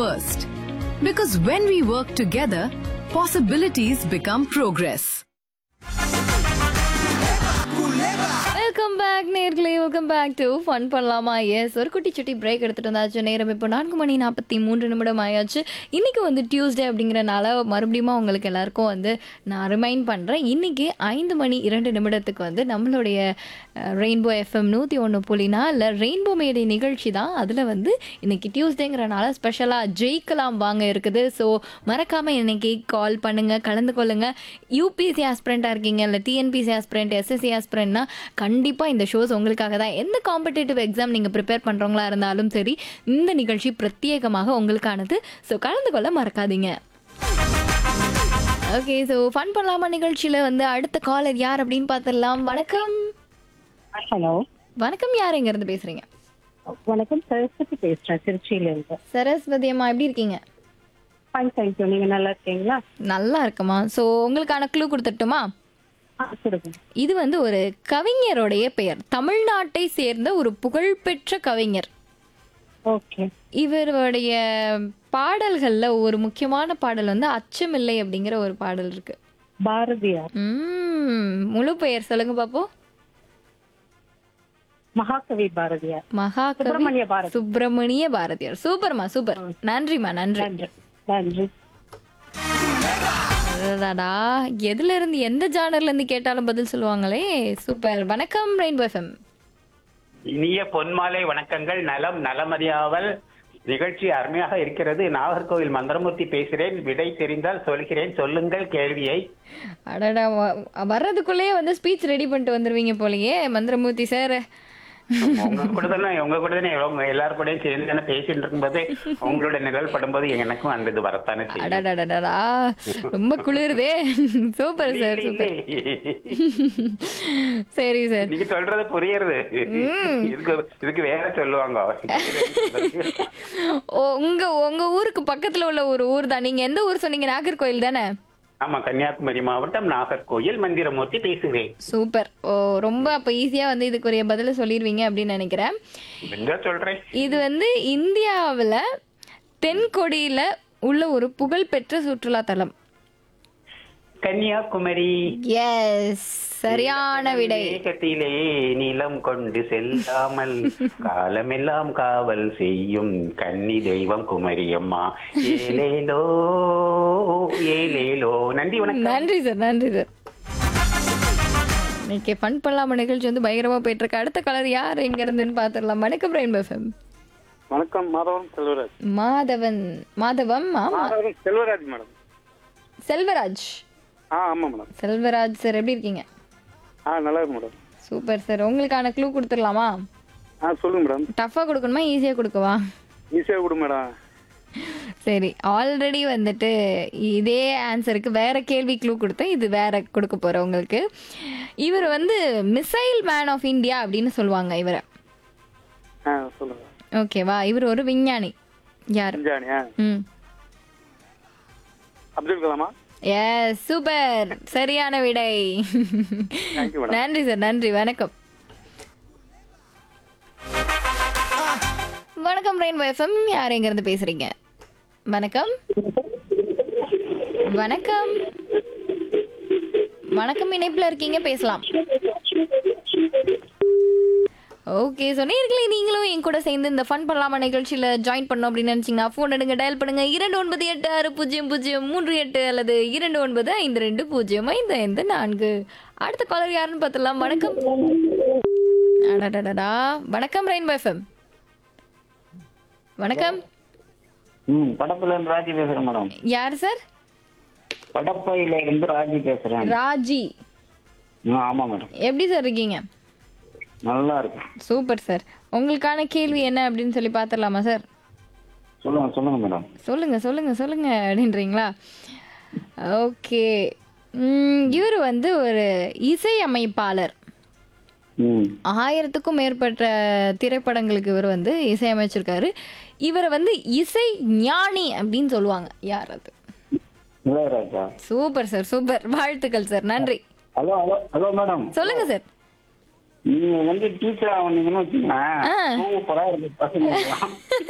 first. Because when we work together, possibilities become progress. Welcome back நேர்களே welcome back to fun பண்ணலாமா yes ஒரு குட்டி சுட்டி break எடுத்துட்டு வந்தாச்சு நேரம் இப்போ நான்கு மணி நாற்பத்தி மூன்று நிமிடம் ஆயாச்சு இன்னைக்கு வந்து டியூஸ்டே அப்படிங்கிறனால மறுபடியும் உங்களுக்கு எல்லாருக்கும் வந்து நான் ரிமைண்ட் பண்ணுறேன் இன்னைக்கு ஐந்து மணி இரண்டு நிமிடத்துக்கு வந்து நம்மளுடைய ரெயின்போ எஃப்எம் நூற்றி ஒன்று புள்ளினா இல்லை ரெயின்போ மேடை நிகழ்ச்சி தான் அதில் வந்து இன்னைக்கு டியூஸ்டேங்கிறனால ஸ்பெஷலாக ஜெயிக்கலாம் வாங்க இருக்குது ஸோ மறக்காமல் இன்னைக்கு கால் பண்ணுங்கள் கலந்து கொள்ளுங்கள் யூபிசி ஆஸ்பிரண்ட்டாக இருக்கீங்க இல்லை டிஎன்பிசி ஆஸ்பிரண்ட் எஸ்எஸ்சி ஆஸ்பிரண்ட்னா கண்டிப்பாக இந்த ஷோஸ் உங்களுக்காக தான் எந்த காம்படிட்டிவ் எக்ஸாம் நீங்கள் ப்ரிப்பேர் பண்ணுறவங்களா இருந்தாலும் சரி இந்த நிகழ்ச்சி பிரத்யேகமாக உங்களுக்கானது ஸோ கலந்து கொள்ள மறக்காதீங்க ஓகே ஸோ ஃபன் பண்ணலாமா நிகழ்ச்சியில் வந்து அடுத்த காலர் யார் அப்படின்னு பார்த்துடலாம் வணக்கம் ஹலோ வணக்கம் யார் எங்கேருந்து பேசுகிறீங்க வணக்கம் சரஸ்வதி பேசுறேன் திருச்சியில இருந்து சரஸ்வதி அம்மா எப்படி இருக்கீங்க ஃபைன் தேங்க்யூ நீங்க நல்லா இருக்கீங்களா நல்லா இருக்கம்மா ஸோ உங்களுக்கான க்ளூ கொடுத்துட்டுமா ஆ கொடுங்க இது வந்து ஒரு கவிஞருடைய பெயர் தமிழ்நாட்டை சேர்ந்த ஒரு புகழ்பெற்ற கவிஞர் ஓகே இவருடைய பாடல்கள்ல ஒரு முக்கியமான பாடல் வந்து அச்சமில்லை அப்படிங்கிற ஒரு பாடல் இருக்கு பாரதியார் ம், முழு பெயர் சொல்லுங்க பாப்போம் மகாகவி பாரதியார் மகாகவி சுப்பிரமணிய பாரதி சுப்பிரமணிய பாரதியார் சூப்பர்மா சூப்பர் நன்றிம்மா நன்றி நன்றி நன்றி அடடா எதுல இருந்து எந்த ஜானர்ல இருந்து கேட்டாலும் பதில் சொல்லுவாங்களே சூப்பர் வணக்கம் ரெயின்போ எஃப்எம் இனிய பொன்மாலை வணக்கங்கள் நலம் நலமறியாவல் நிகழ்ச்சி அருமையாக இருக்கிறது நாகர்கோவில் மந்திரமூர்த்தி பேசுகிறேன் விடை தெரிந்தால் சொல்கிறேன் சொல்லுங்கள் கேள்வியை அடடா வ- வர்றதுக்குள்ளேயே வந்து ஸ்பீச் ரெடி பண்ணிட்டு வந்துருவீங்க போலயே மந்திரமூர்த்தி சார் உங்க கூட தானே உங்க கூட தானே உங்க எல்லாரும் கூடயும் சேர்ந்து தானே பேசிட்டு இருக்கும்போது உங்களோட நிழல் படும்போது எனக்கும் அந்த இது வரத்தானே செய்யும் அடடடடா ரொம்ப குளிருதே சூப்பர் சார் சூப்பர் சரி சார் நீங்க சொல்றது புரியுறது இதுக்கு இதுக்கு வேற சொல்லுவாங்க ஓ, உங்க உங்க ஊருக்கு பக்கத்துல உள்ள ஒரு ஊர் தான் நீங்க எந்த ஊர் சொன்னீங்க நாகர்கோயில் தானே ஆமா கன்னியாகுமரி மாவட்டம் நாகர்கோயில் மந்திரமூர்த்தி பேசுகிறேன் சூப்பர் ஓ ரொம்ப அப்ப ஈஸியா வந்து இதுக்குரிய பதில சொல்லிடுவீங்க அப்படின்னு நினைக்கிறேன் எங்க சொல்றேன் இது வந்து இந்தியாவுல தென்கொடியில உள்ள ஒரு புகழ்பெற்ற சுற்றுலா தலம் கன்னியாகுமரி எஸ் சரியான விடை வேகத்திலே நிலம் கொண்டு செல்லாமல் காலமெல்லாம் காவல் செய்யும் கன்னி தெய்வம் குமரியம்மா ஏலேலோ ஏலேலோ நன்றி வணக்கம் நன்றி சார் நன்றி சார் இன்னைக்கு ஃபன் பண்ணலாம நிகழ்ச்சி வந்து பயங்கரமா போயிட்டு இருக்கு அடுத்த கலர் யார் எங்க இருந்துன்னு பாத்துடலாம் வணக்கம் பிரைன் எஃப்எம் வணக்கம் மாதவன் செல்வராஜ் மாதவன் மாதவம் ஆமா மாதவன் செல்வராஜ் மேடம் செல்வராஜ் ஆ ஆமாம் மேடம் செல்வராஜ் சார் எப்படி இருக்கீங்க ஆ நல்லா இருக்கு மேடம் சூப்பர் சார் உங்களுக்கான க்ளூ கொடுத்துடலாமா ஆ சொல்லுங்க மேடம் டஃபா கொடுக்கணுமா ஈஸியா கொடுக்கவா ஈஸியாக கொடு மேடம் சரி ஆல்ரெடி வந்துட்டு இதே ஆன்சருக்கு வேற கேள்வி க்ளூ கொடுத்தேன் இது வேற கொடுக்க போறேன் உங்களுக்கு இவர் வந்து மிசைல் மேன் ஆஃப் இந்தியா அப்படின்னு சொல்லுவாங்க இவரை ஆ சொல்லுங்க ஓகேவா இவர் ஒரு விஞ்ஞானி யார் அஞ்சாணி ஆ ம் அப்துல் கலாமா எஸ் சூப்பர் சரியான விடை தேங்க்யூ மேடம் நன்றி சார் நன்றி வணக்கம் வணக்கம் ரெயின் எஃப்எம் யார் எங்க இருந்து பேசுறீங்க வணக்கம் வணக்கம் வணக்கம் இணைப்புல இருக்கீங்க பேசலாம் ஓகே ஸோ நேர்களே நீங்களும் என் கூட சேர்ந்து இந்த ஃபன் பண்ணலாமா நிகழ்ச்சியில் ஜாயின் பண்ணோம் அப்படின்னு நினச்சிங்கன்னா ஃபோன் எடுங்க டயல் பண்ணுங்க இரண்டு ஒன்பது எட்டு ஆறு பூஜ்ஜியம் பூஜ்ஜியம் மூன்று எட்டு அல்லது இரண்டு ஒன்பது ஐந்து ரெண்டு பூஜ்ஜியம் ஐந்து ஐந்து நான்கு அடுத்த காலர் யாருன்னு பார்த்துடலாம் வணக்கம் அடடடடா வணக்கம் ரெயின்போ எஃப்எம் வணக்கம் ம் படப்புல இருந்து ராஜி பேசுறேன் மேடம் யார் சார் படப்பையில இருந்து ராஜி பேசுறேன் ராஜி ம், ஆமா மேடம் எப்படி சார் இருக்கீங்க நல்லா இருக்கு சூப்பர் சார் உங்களுக்கான கேள்வி என்ன அப்படின்னு சொல்லி பார்த்துடலாமா சார் சொல்லுங்க சொல்லுங்க மேடம் சொல்லுங்க சொல்லுங்க சொல்லுங்க அப்படின்றீங்களா ஓகே இவர் வந்து ஒரு இசையமைப்பாளர் ம் ஆயிரத்துக்கும் மேற்பட்ட திரைப்படங்களுக்கு இவர் வந்து இசையமைச்சிருக்காரு இவரை வந்து இசை ஞானி அப்படின்னு சொல்லுவாங்க யார் அது இளையராஜா சூப்பர் சார் சூப்பர் வாழ்த்துக்கள் சார் நன்றி ஹலோ ஹலோ ஹலோ மேடம் சொல்லுங்க சார் நீங்க வந்து டீச்சர் ஆனீங்கன்னு ஆ. வச்சுக்கோங்க சூப்பரா இருக்கு பசங்க